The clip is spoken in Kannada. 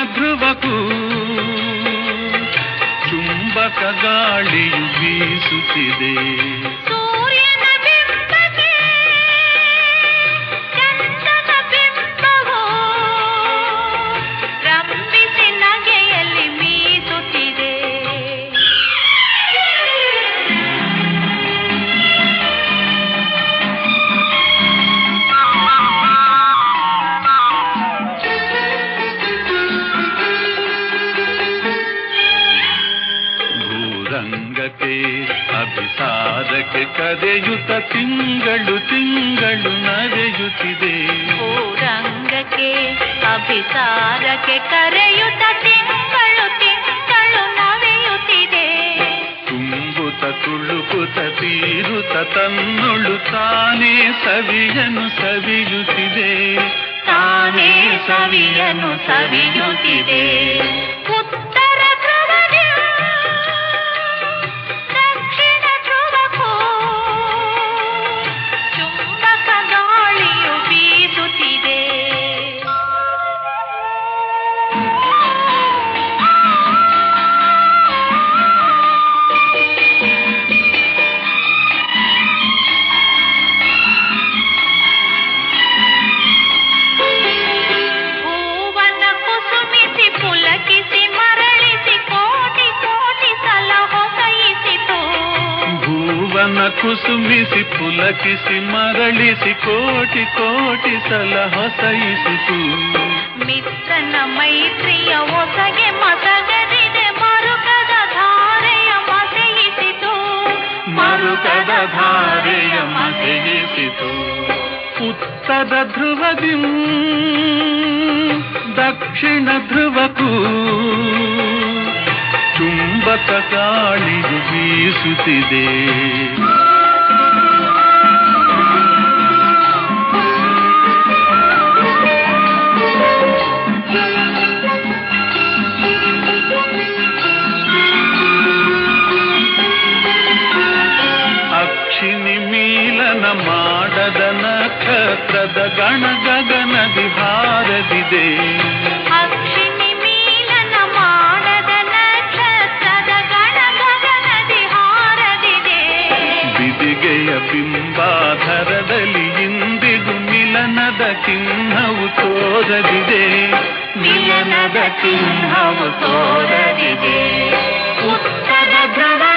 ಧ್ರುವಕ್ಕೂ ಚುಂಬಕ ಗಾಳಿಯು ಬೀಸುತ್ತಿದೆ ಸೂರ್ಯನ ಬಿಂಬಕ್ಕೆ ಚಂದ್ರನ ಬಿಂಬವು ರಂಭಿಸಿ ನಗೆಯಲ್ಲಿ ಮೀಸುತ್ತಿದೆ ಭೂರಂಗಕ್ಕೆ ಅಭಿಸಾರಕ್ಕೆ ಕರೆಯುತ್ತ ತಿಂಗಳು ತಿಂಗಳು ನರೆಯುತ್ತಿದೆ ರಂಗಕ್ಕೆ ಅಭಿಸಾರಕ್ಕೆ ಕರೆಯುತ್ತ ತಿಂಗಳು ತಿಂಗಳು ನವೆಯುತ್ತಿದೆ ತುಂಬುತ್ತ ತುಳುಕುತ್ತ ತೀರುತ್ತ ತನ್ನೊಳು ತಾನೇ ಸವಿಯನು ಸವಿಯುತ್ತಿದೆ ತಾನೇ ಸವಿಯನು ಸವಿಯುತ್ತಿದೆ ಉತ್ತರ ಧ್ರುವದಿ ದಕ್ಷಿಣ ಧ್ರುವಕ್ಕೂ ಚುಂಬಕ ಗಾಳಿಯು ಬೀಸುತ್ತಿದೆ ಹೂವನ ಕುಸುಮಿಸಿ ಪುಲಕಿಸಿ ಮರಳಿಸಿ ಕೋಟಿ ಕೋಟಿ ಸಲ ಹೊಸಯಿಸಿತು ಭೂವನ ಕುಸುಮಿಸಿ ಪುಲಕಿಸಿ ಮರಳಿಸಿ ಕೋಟಿ ಕೋಟಿ ಸಲ ಹೊಸಯಿಸಿತು ಮಿತ್ರನ ಮೈತ್ರಿಯ ಒಸಗೆ ಮಸಗರಿದೆ ಮರುಕದ ಧಾರೆಯ ಮಸೆಯಿಸಿತು ಮರುಕದ ಧಾರೆಯ ಮಸೆಯಿಸಿತು ಉತ್ತರ ಧ್ರುವದಿ ದಕ್ಷಿಣ ಧ್ರುವಕ್ಕೂ ಚುಂಬಕ ಗಾಳಿಯು ಬೀಸುತ್ತಿದೆ ಅಕ್ಷಿನಿ ಮೀಲನ ಮಾಡದ ನಕ್ಷತ್ರದ ಗಣ ಗಗನದಿ ಹಾರದಿದೆ ಅಕ್ಷಿಣಿ ಮೀಲನ ಮಾಡದ ನಕ್ಷತ್ರದ ಗಣ ಗಗನದಿ ಹಾರದಿದೆ ಬಿದಿಗೆಯ ಬಿಂಬಾಧರದಲ್ಲಿ ಇಂದಿಗೂ ಮಿಲನದ ಚಿಹ್ನವು ತೋರದಿದೆ ಮಿಲನದ ಚಿಹ್ನವು ತೋರದಿದೆ ಉತ್ತರ ಧ್ರುವ